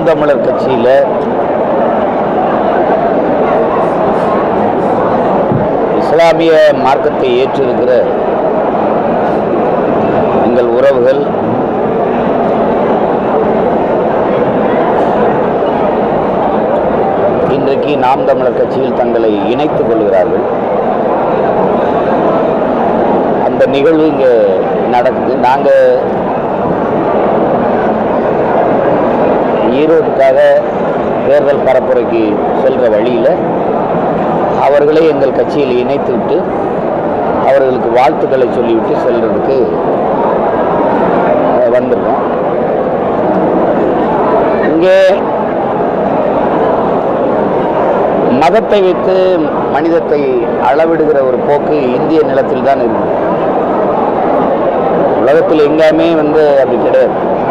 தமிழர் கட்சியில் இஸ்லாமிய மார்க்கத்தை ஏற்றிருக்கிற எங்கள் உறவுகள் இன்றைக்கு நாம் தமிழர் கட்சியில் தங்களை இணைத்துக் கொள்கிறார்கள் அந்த நிகழ்வு இங்கே நடக்குது நாங்கள் ஈரோட்டுக்காக தேர்தல் பரப்புரைக்கு செல்கிற வழியில் அவர்களை எங்கள் கட்சியில் இணைத்து விட்டு அவர்களுக்கு வாழ்த்துக்களை சொல்லிவிட்டு செல்றதுக்கு அஹ், வந்திருக்கோம் இங்கே மதத்தை வைத்து மனிதத்தை அளவிடுகிற ஒரு போக்கு இந்திய நிலத்தில் தான் இருக்கு உலகத்தில் எங்கேயுமே வந்து அப்படி கிடையாது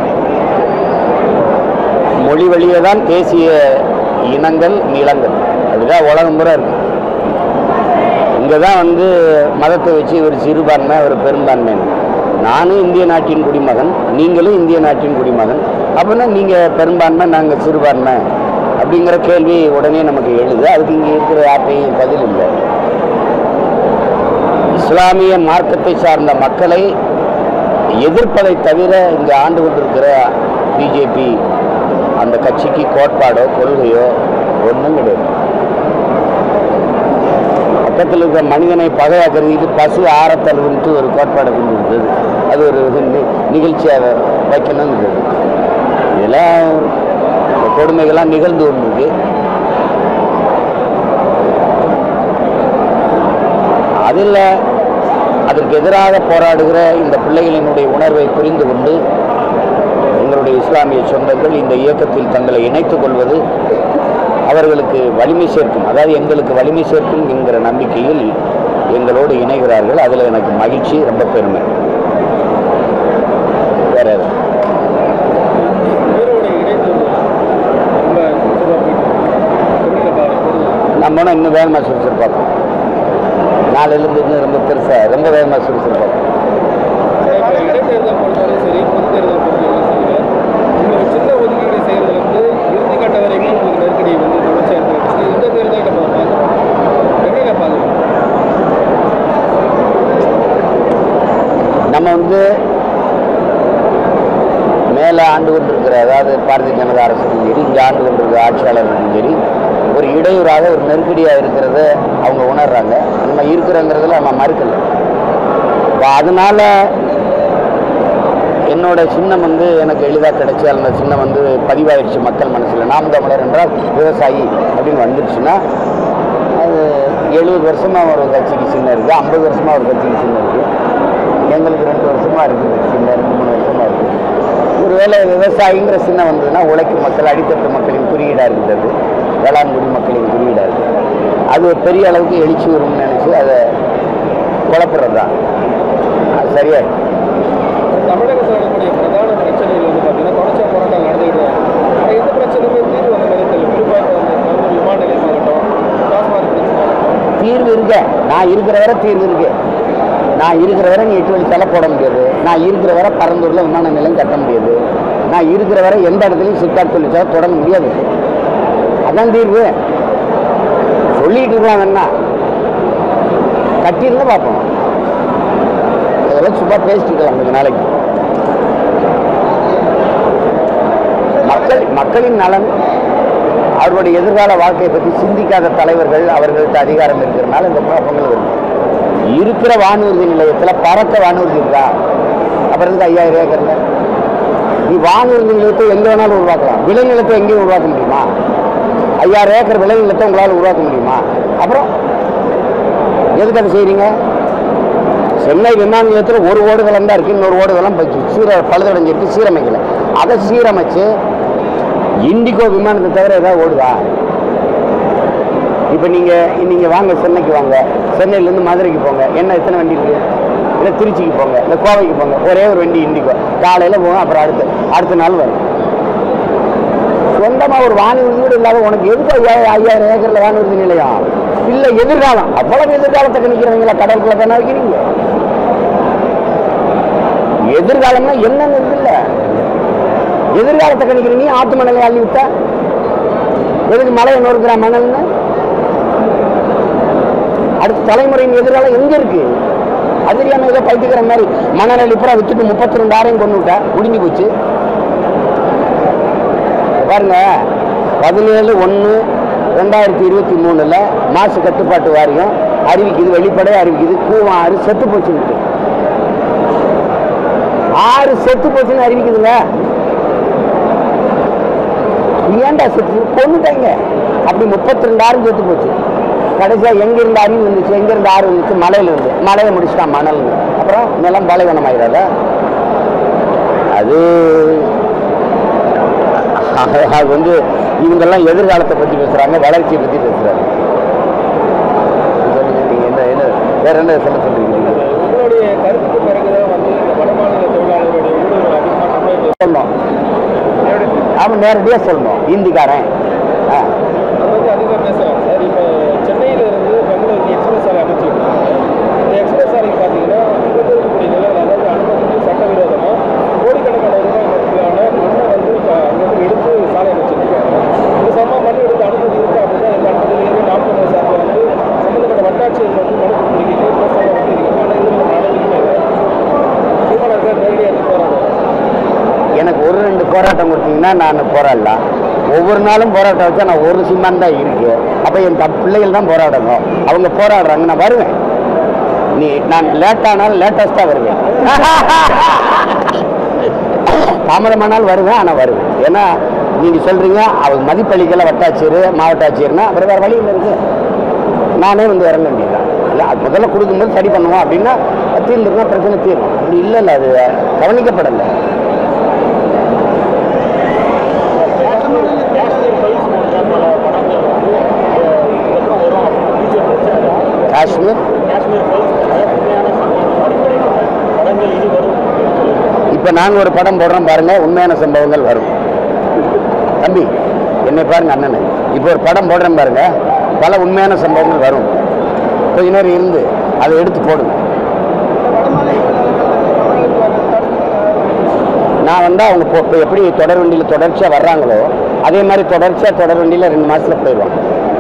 மொழி வழியே தான் தேசிய இனங்கள் நிலங்கள் அதுதான் உலகம் பூரா இருக்கு இங்கே தான் வந்து மதத்தை வச்சு ஒரு சிறுபான்மை ஒரு பெரும்பான்மை நானும் இந்திய நாட்டின் குடிமகன் நீங்களும் இந்திய நாட்டின் குடிமகன் அப்படின்னா நீங்கள் பெரும்பான்மை நாங்கள் சிறுபான்மை அப்படிங்கிற கேள்வி உடனே நமக்கு எழுது அதுக்கு இங்கே இருக்கிற யார்ட்டையும் பதில் இல்லை இஸ்லாமிய மார்க்கத்தை சார்ந்த மக்களை எதிர்ப்பதை தவிர இங்கே ஆண்டு கொண்டிருக்கிற பிஜேபி அந்த கட்சிக்கு கோட்பாடோ கொள்கையோ ஒன்றும் கிடையாது பக்கத்தில் இருக்கிற மனிதனை பகையாக கருதிட்டு பசு ஆரத்தழுவுன்ட்டு ஒரு கோட்பாடை கொண்டு இருந்தது அது ஒரு நி- நிகழ்ச்சியாக வைக்கணுங்கிறது இதெல்லாம் இந்த கொடுமைகள்லாம் நிகழ்ந்து கொண்டிருக்கு அதில் அதற்கு எதிராக போராடுகிற இந்த பிள்ளைகளினுடைய உணர்வை புரிந்து கொண்டு எங்களுடைய இஸ்லாமிய சொந்தங்கள் இந்த இயக்கத்தில் தங்களை இணைத்துக் கொள்வது அவர்களுக்கு வலிமை சேர்க்கும் அதாவது எங்களுக்கு வலிமை சேர்க்கும் என்கிற நம்பிக்கையில் எங்களோடு இணைகிறார்கள் அதில் எனக்கு மகிழ்ச்சி ரொம்ப பெருமை வேற எதுவும் பேரோட இணைந்து ரொம்ப சுறுசுறுப்பா போயிட்டு இருக்கு. எப்படிங்க பாருங்க நம்ம வேணா இன்னும் வேகமாக சுறுசுறுப்பாக்கும் நாளிலிருந்து இன்னும் ரொம்ப பெருசாக ரொம்ப வேகமாக சுறுசுறுப்பாக்கும் இப்போ இடைத்தேர்தல் பொறுத்தவரை சரி பொது தேர்தல் பொறுத்தவரை சரி உங்களுக்கு சின்ன ஒதுக்கீடு செய்யறதுல இருந்து இறுதி கட்ட வரைக்கும் உங்களுக்கு நெருக்கடி வந்து தொடர்ச்சியாக இருக்கு இந்த தேர்தல் நம்ம பார்க்குறோம் எப்படிங்க பார்க்குறோம் நம்ம வந்து மேலே ஆண்டு கொண்டிருக்கிற அதாவது பாரதிய ஜனதா அரசுக்கும் சரி இங்கே ஆண்டு கொண்டிருக்கிற ஆட்சியாளர்களுக்கும் சரி ஒரு இடையூறாக ஒரு நெருக்கடியாக இருக்கிறத அவங்க உணர்றாங்க நம்ம இருக்கிறோங்கிறதுல நம்ம மறுக்கல இப்போ அதனால என்னோட சின்னம் வந்து எனக்கு எளிதாக கிடைச்சி அந்த சின்னம் வந்து பதிவாயிடுச்சு மக்கள் மனசில் நாம் தமிழர் என்றால் விவசாயி அப்படின்னு வந்துடுச்சுன்னா அது எழுபது வருஷமாக ஒரு கட்சிக்கு சின்னம் இருக்குது ஐம்பது வருஷமாக ஒரு கட்சிக்கு சின்னம் இருக்குது எங்களுக்கு ரெண்டு வருஷமாக இருக்குது சின்னம் ரெண்டு மூணு வருஷமாக இருக்குது ஒருவேளை விவசாயிங்கிற சின்னம் வந்ததுன்னா உழைக்கும் மக்கள் அடித்தட்டு மக்களின் குறியீடாக இருக்கிறது வேளாண்குடி மக்களின் குறியீடாக இருக்குது அது ஒரு பெரிய அளவுக்கு எழுச்சி வரும்னு நினச்சி அதை குழப்புறது தான் அது சரியாயிடும் தமிழகத்தில் இருக்கக்கூடிய பிரதான பிரச்சனைகள் வந்து பார்த்தீங்கன்னா தொடர்ச்சியாக போராட்டம் நடந்துகிட்டு தான் இருக்கு. ஆனால் எந்த பிரச்சனையுமே தீர்வு வந்த மாதிரி தெரியல குறிப்பாக இப்போ வந்து கரூர் விமான நிலையமாகட்டும் டாஸ்மாக் பிரச்சனை ஆகட்டும் தீர்வு இருக்க நான் இருக்கிற வரை தீர்வு இருக்கு நான் இருக்கிற வரை நீ எட்டு வழி தலை போட முடியாது நான் இருக்கிற வரை பரந்தூரில் விமான நிலையம் கட்ட முடியாது நான் இருக்கிற வரை எந்த இடத்துலையும் சித்தார் தொழிற்சாலை தொடங்க முடியாது அதான் தீர்வு சொல்லிட்டு இருக்கலாம் வேணா கட்டியிருந்தா பார்ப்போம் இதெல்லாம் சும்மா பேசிட்டு இருக்கலாம் கொஞ்ச நாளைக்கு மக்கள் மக்களின் நலன் அவர்களுடைய எதிர்கால வாழ்க்கையை பற்றி சிந்திக்காத தலைவர்கள் அவர்கள்ட்ட அதிகாரம் இருக்கிறனால இந்த குழப்பங்கள் வருது இருக்கிற வானூர்தி நிலையத்தில் பறக்க வானூர்தி இருக்கா அப்புறம் இருக்கு ஐயாயிரம் ஏக்கர்ல நீ வானூர்தி நிலையத்தை எங்கே வேணாலும் உருவாக்கலாம் விளைநிலத்தை எங்கேயும் உருவாக்க முடியுமா ஐயாயிரம் ஏக்கர் விளைநிலத்தை உங்களால் உருவாக்க முடியுமா அப்புறம் எதுக்கு அதை செய்கிறீங்க சென்னை விமான நிலையத்தில் ஒரு ஓடுதளம் தான் இருக்குது இன்னொரு ஓடுதளம் ப- சீர பழுதடைஞ்சிருக்கு சீரமைக்கல அதை சீரமைச்சு இண்டிகோ விமானத்தை தவிர ஏதாவது ஓடுதா இப்போ நீங்கள் நீங்கள் வாங்க சென்னைக்கு வாங்க சென்னையிலேருந்து மதுரைக்கு போங்க என்ன எத்தனை வண்டி இருக்குது இல்லை திருச்சிக்கு போங்க இல்லை கோவைக்கு போங்க ஒரே ஒரு வண்டி இண்டிகோ காலையில் போகும் அப்புறம் அடுத்த அடுத்த நாள் வரும் சொந்தமாக ஒரு வானூர்தி கூட இல்லாத உனக்கு எதுக்கு ஐயாயிரம் ஐயாயிரம் ஏக்கரில் வானூர்தி நிலையம் இல்லை எதிர்காலம் அவ்வளவு எதிர்காலத்தை நிற்கிறவங்களா கடற்குள்ள தானே வைக்கிறீங்க எதிர்காலம்னா என்னன்னு இருக்குல்ல எதிர்காலத்தை கணிக்கிற நீ ஆத்து மணலை அள்ளி விட்ட எதுக்கு மலையை நொறுக்கிற மணல்னு அடுத்த தலைமுறையின் எதிர்காலம் எங்க இருக்கு அது தெரியாம ஏதோ பைத்துக்கிற மாதிரி மணல் அள்ளிப்புறம் வித்துட்டு முப்பத்தி ரெண்டாயிரம் கொண்டு விட்ட முடிஞ்சு போச்சு பாருங்க பதினேழு ஒன்று ரெண்டாயிரத்தி இருபத்தி மூணில் மாசு கட்டுப்பாட்டு வாரியம் அறிவிக்குது வெளிப்படையாக அறிவிக்குது கூவம் ஆறு செத்து போச்சுன்னு ஆறு செத்து போச்சுன்னு அறிவிக்குதுங்க ஏன்டா செத்து கொண்டுட்டாங்க அப்படி முப்பத்தி ரெண்டாயிரம் செத்து போச்சு கடைசியா எங்க இருந்து அருவி வந்துச்சு எங்க இருந்து ஆறு வந்துச்சு மலையில இருந்து மலையை முடிச்சுட்டான் மணல் அப்புறம் நிலம் பாலைவனம் ஆயிடாத அது அது வந்து இவங்கெல்லாம் எதிர்காலத்தை பத்தி பேசுறாங்க வளர்ச்சியை பத்தி பேசுறாங்க சொல்லுங்க, நீங்க என்ன என்ன வேற என்ன சொல்ல சொல்றீங்க நீங்க? உங்களுடைய கருத்துக்கு பிறகுதான் வந்து இந்த வடமாநில தொழிலாளர்களுடைய ஊடுருவல் அதிகமாக தமிழகத்தில் சொல்லணும் அவன் நேரடியாக சொல்லணும் இந்திக்காரன் ஆ அது வந்து அதிகமாக பேசுகிறாங்க சார் இப்போ சென்னையில இருந்து பெங்களூருக்கு எக்ஸ்பிரஸ் சாலை அமைச்சிருக்காங்க இந்த எக்ஸ்பிரஸ் சாலைக்கு பார்த்தீங்கன்னா இங்கே இருக்கக்கூடிய நிலங்கள் அதாவது அனுமதிக்கு சட்டவிரோதமாக கோடிக்கணக்கான ரூபாய் மதிப்பிலான மண்ணை வந்து இப்போ அங்கேருந்து எடுத்து சாலை அமைச்சிருக்காங்க இந்த சம மண் எடுத்து அனுமதி இருக்கு அப்படின்னா இந்த அனுமதியிலேருந்து நாற்பது சார்பில் வந்து சம்மந்தப்பட்ட வட்டாட்சியர் வந்து மனு கொடுத்துருக்கீங்க பிரச்சனை வந்து இருக்கு ஆனால் இது நம்ம நடவடிக்கை இல்லை சீமானர்கள் நேரடியாக இருந்து போராடுவாங்க எனக்கு ஒரு ரெண்டு போராட்டம் கொடுத்தீங்கன்னா நான் போராடலாம் ஒவ்வொரு நாளும் போராட்டம் வச்சா நான் ஒரு சிம்மான் தான் இருக்கு அப்போ என் தப் பிள்ளைகள் தான் போராடணும் அவங்க போராடுறாங்க நான் வருவேன் நீ நான் லேட்டானாலும் லேட்டஸ்ட்டாக வருவேன் தாமதமானால் வருவேன் ஆனால் வருவேன் ஏன்னா நீங்கள் சொல்கிறீங்க அவங்க மதிப்பளிக்கல வட்டாட்சியர் மாவட்ட ஆட்சியர்னா அப்புறம் வேறு வழி இல்லை இருக்கு நானே வந்து இறங்க வேண்டியதுதான் இல்லை அது முதல்ல கொடுக்கும்போது சரி பண்ணுவோம் அப்படின்னா தீர்ந்துருந்தா பிரச்சனை தீரும் அப்படி இல்லை இல்லை அது கவனிக்கப்படலை காஷ்மீர் இப்போ நாங்கள் ஒரு படம் போடுறோம் பாருங்க உண்மையான சம்பவங்கள் வரும் தம்பி என்னை பாருங்க அண்ணனை இப்போ ஒரு படம் போடுறேன் பாருங்க பல உண்மையான சம்பவங்கள் வரும் கொஞ்ச நேரம் இருந்து அதை எடுத்து போடுங்க நான் வந்து அவங்க இப்போ இப்போ எப்படி தொடர் வண்டியில் தொடர்ச்சியாக வர்றாங்களோ அதே மாதிரி தொடர்ச்சியாக தொடர் வண்டியில் ரெண்டு மாசத்துல போயிடுவாங்க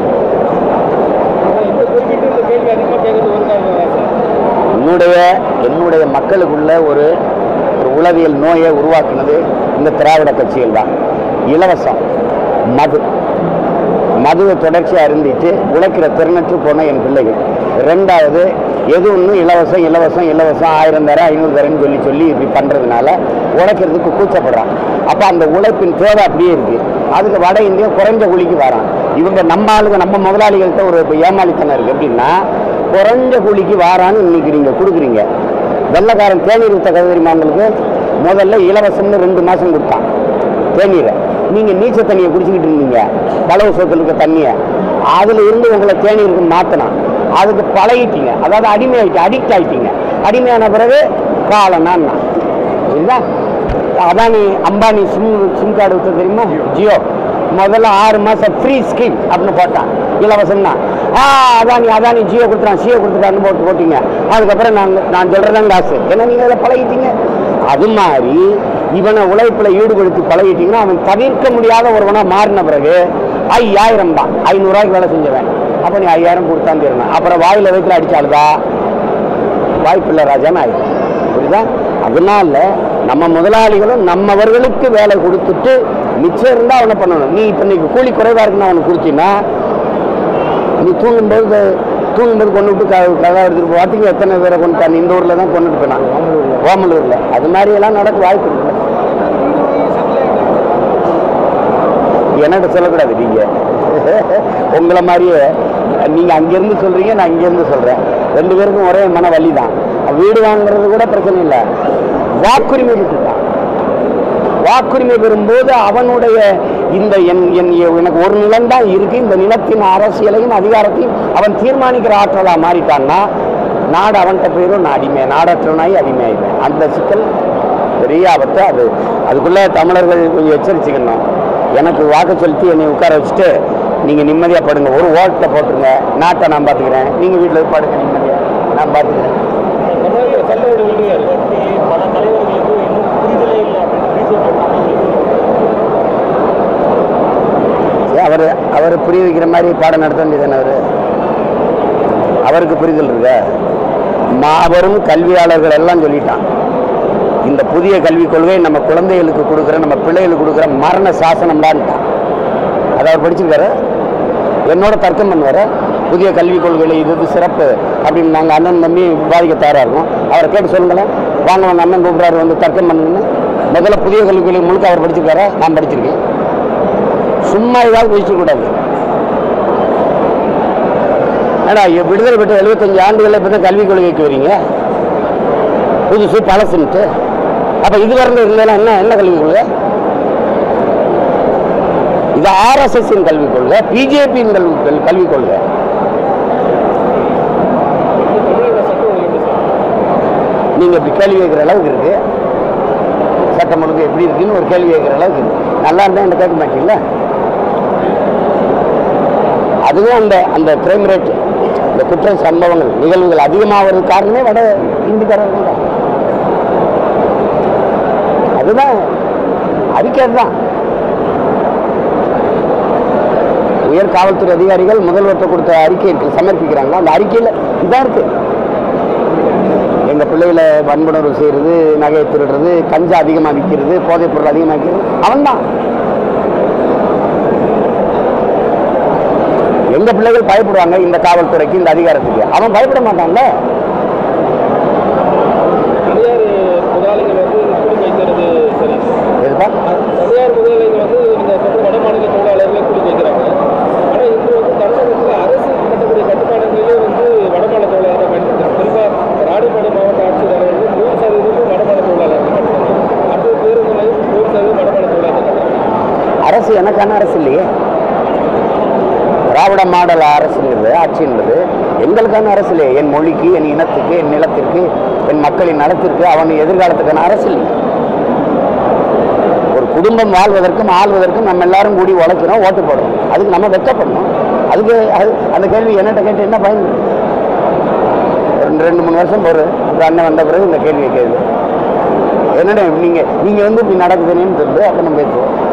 இந்த குறிப்பிட்டு இந்த கேள்வி அதிகமாக கேட்கறது ஒரு காரணம் தான் சார் என்னுடைய என்னுடைய மக்களுக்குள்ள ஒரு ஒரு உளவியல் நோயை உருவாக்குனது இந்த திராவிட கட்சிகள் தான் இலவசம் மது மதுவை தொடர்ச்சியாக அருந்திட்டு உழைக்கிற திறனற்று போன என் பிள்ளைகள் ரெண்டாவது எது ஒன்றும் இலவசம் இலவசம் இலவசம் ஆயிரம் தரேன் ஐநூறு தரேன்னு சொல்லி சொல்லி இப்படி பண்ணுறதுனால உழைக்கிறதுக்கு கூச்சப்படுறான் அப்போ அந்த உழைப்பின் தேவை அப்படியே இருக்கு அதுக்கு வட இந்தியா குறைஞ்ச கூலிக்கு வரான் இவங்க நம்ம ஆளுங்க நம்ம முதலாளிகள்கிட்ட ஒரு இப்போ ஏமாளித்தனம் இருக்கு எப்படின்னா குறைஞ்ச கூலிக்கு வாரான்னு இன்னைக்கு நீங்கள் கொடுக்குறீங்க வெள்ளக்காரன் தேநீர் வித்த கதை தெரியுமா உங்களுக்கு முதல்ல இலவசம்னு ரெண்டு மாதம் கொடுத்தான் தேநீரை நீங்கள் நீச்ச தண்ணியை குடிச்சிக்கிட்டு இருந்தீங்க பலவு சோத்தில் இருக்க தண்ணியை அதில் இருந்து உங்களை தேநீருக்கு மாற்றினான் அதுக்கு பழகிட்டீங்க அதாவது அடிமை ஆகிட்டு அடிக்ட் ஆகிட்டீங்க அடிமையான பிறகு காலம் நான் Saritha Adani Ambani SIM SIM card விட்டு தெரியுமா ஜியோ முதல்ல ஆறு மாதம் ஃப்ரீ ஸ்கீம் அப்படின்னு போட்டான் இலவசம் தான் ஆ அதானி அதானி ஜியோ கொடுத்துறான் ஜியோ கொடுத்துட்டான்னு போட்டு போட்டீங்க அதுக்கப்புறம் நாங்கள் நான் சொல்கிறதான் காசு ஏன்னா நீங்கள் அதை பழகிட்டீங்க அது மாதிரி இவனை உழைப்புல ஈடுபடுத்தி பழகிட்டீங்கன்னா அவன் தவிர்க்க முடியாத ஒருவனா மாறின பிறகு ஐயாயிரம் தான் ஐநூறுரூவாய்க்கு வேலை செஞ்சவன் அப்போ நீ ஐயாயிரம் கொடுத்தான் தரணும் அப்புறம் வாயில வயிற்றுல அடிச்சாலுதா வாய்ப்பில்லை ராஜான்னு ஆயிடும் புரியுதா அதனால நம்ம முதலாளிகளும் நம்மவர்களுக்கு வேலை கொடுத்துட்டு மிச்சம் இருந்தால் அவனை பண்ணணும் நீ இப்போ இன்னைக்கு கூலி குறைவாக இருக்குன்னு அவனுக்கு கொடுத்தீங்கன்னா நீ தூங்கும்போது தூங்கும்போது கொண்டு விட்டு க கதா எடுத்துட்டு போ பார்த்தீங்க எத்தனை பேரை கொண்டு இந்த ஊரில் தான் கொண்டுட்டு போனான் ஓமலூரில் அது மாதிரி எல்லாம் நடக்க வாய்ப்பு இருக்கு என்கிட்ட சொல்லக்கூடாது நீங்க உங்களை மாதிரியே நீங்க அங்கிருந்து சொல்றீங்க நான் இங்கிருந்து சொல்றேன் ரெண்டு பேருக்கும் ஒரே மன வலி தான் வீடு வாங்குறது கூட பிரச்சனை இல்லை வாக்குரிமை பெற்றுட்டான் வாக்குரிமை பெறும்போது அவனுடைய இந்த என் என் எனக்கு ஒரு நிலம் தான் இருக்கு இந்த நிலத்தின் அரசியலையும் அதிகாரத்தையும் அவன் தீர்மானிக்கிற ஆற்றலா மாறிட்டான்னா நாடு அவன்கிட்ட போயிடும் நான் அடிமை நாடற்றனாய் அடிமையாயிடுவேன் அந்த சிக்கல் பெரிய ஆபத்து அது அதுக்குள்ள தமிழர்கள் கொஞ்சம் எச்சரிச்சுக்கணும் எனக்கு வாக்கு செலுத்தி என்னை உட்கார வச்சுட்டு நீங்க நிம்மதியா படுங்க ஒரு ஓட்டை போட்டுருங்க நாட்டை நான் பார்த்துக்கிறேன் நீங்க வீட்டில் போய் படுங்க நிம்மதியா நான் பார்த்துக்கிறேன் தமிழகத்தில் சட்டோட விடுவார் பற்றி பல தலைவர்களுக்கு இன்னும் புரிதலே இல்லை அப்படின்னு பிஜேபி புரிய வைக்கிற மாதிரி பாடம் நடத்த வேண்டியதானே அவர் அவருக்கு புரிதல் இருக்க மாபெரும் கல்வியாளர்கள் எல்லாம் சொல்லிட்டான் இந்த புதிய கல்விக் கொள்கை நம்ம குழந்தைகளுக்கு கொடுக்குற நம்ம பிள்ளைகளுக்கு கொடுக்குற மரண சாசனம்டான்ட்டான் அதை அவர் படிச்சிருக்காரு என்னோட தர்க்கம் பண்ணுவார் புதிய கல்விக் கொள்கையில் இது இது சிறப்பு அப்படின்னு நாங்கள் அண்ணன் தம்பி விவாதிக்க தயாராக இருக்கோம் அவரை கேட்டு சொல்லுங்களேன் வாங்க உங்கள் அண்ணன் கூப்பிட்றாரு வந்து தர்க்கம் பண்ணுங்கன்னு முதல்ல புதிய கல்விக் கொள்கை முழுக்க அவர் படிச்சிருக்காரா நான் படிச்சிருக்கேன் சும்மா ஏதாவது பேசக்கூடாது ஏடா இ- விடுதலை பெற்ற எழுபத்தஞ்சு ஆண்டுகளில் இப்போ தான் கல்விக் கொள்கைக்கு வரீங்க புதுசு பழசுன்ட்டு அப்போ இது வரல இருந்ததுன்னா என்ன என்ன கல்விக் கொள்கை இது ஆர்எஸ்எஸ்ஸின் கல்விக் கொள்கை பிஜேபியின் கல்வி கல்- கல்விக் கொள்கை தமிழக சட்ட ஒழுங்கு எப்படி சார் நீங்கள் இப்படி கேள்வி கேட்குற அளவுக்கு இருக்கு சட்டம் ஒழுங்கு எப்படி இருக்குன்னு ஒரு கேள்வி கேட்குற அளவுக்கு இருக்கு நல்லா இருந்தால் என்ன கேட்க மாட்டீங்களா அதுவும் அந்த அந்த கிரைம் ரேட் இந்த குற்ற சம்பவங்கள் நிகழ்வுகள் அதிகமாகிறது காரணமே வட இந்திக்காரர்கள் தான் அதுதான் அறிக்கை தான் உயர் காவல்துறை அதிகாரிகள் முதல்வர்கிட்ட கொடுத்த அறிக்கை இருக்கு சமர்ப்பிக்கிறாங்க அந்த அறிக்கையில் இதான் இருக்கு எங்கள் பிள்ளைகளை வன்புணர்வு செய்கிறது நகையை திருடுறது கஞ்சா அதிகமாக விற்கிறது போதைப் பொருள் அதிகமாக விற்கிறது அவன்தான் எங்க பிள்ளைகள் பயப்படுவாங்க இந்த காவல்துறைக்கு இந்த அதிகாரத்துக்கு அவன் பயப்பட மாட்டான்ல தனியார் முதலாளிகள் வந்து கூலி வைக்கிறது சரி எதுப்பா தனியார் முதலாளிகள் வந்து இந்த சொல்ற வட மாநில தொழிலாளர்களை கூலி வைக்கிறாங்க ஆனால் இன்று வந்து தமிழகத்தில் அரசு கட்டக்கூடிய கட்டுப்பாடுகளிலே வந்து வடமாநில தொழிலாளரை பயன்படுத்துறாங்க குறிப்பாக ராணிப்பேட்டை மாவட்ட ஆட்சித்தலைவர் வந்து நூறு சதவீதம் வடமாநில தொழிலாளர்கள் கட்டுறாங்க அடுத்த பேருந்துலையும் நூறு சதவீதம் வடமாநில தொழிலாளர்கள் கட்டுறாங்க அரசு எனக்கான அரசு இல்லையே திராவிட மாடல் அரசுங்கிறது ஆட்சி என்பது எங்களுக்கான அரசு இல்லையே என் மொழிக்கு என் இனத்துக்கு என் நிலத்திற்கு என் மக்களின் நலத்திற்கு அவன் எதிர்காலத்துக்கான அரசு இல்லை ஒரு குடும்பம் வாழ்வதற்கும் ஆள்வதற்கும் நம்ம எல்லாரும் கூடி உழைக்கிறோம் ஓட்டு போடுறோம் அதுக்கு நம்ம வெக்கப்படணும் அதுக்கு அது அந்த கேள்வி என்னட்ட கேட்டு என்ன பயன் இருக்கு? ரெண்டு ரெண்டு மூணு வருஷம் போகிற அப்புறம் அண்ணன் வந்த பிறகு இந்த கேள்வியை கேள்வி என்னடா நீங்கள் நீங்கள் வந்து இப்படி நடக்குதுன்னு தெரியுது அப்போ நம்ம பேசுவோம்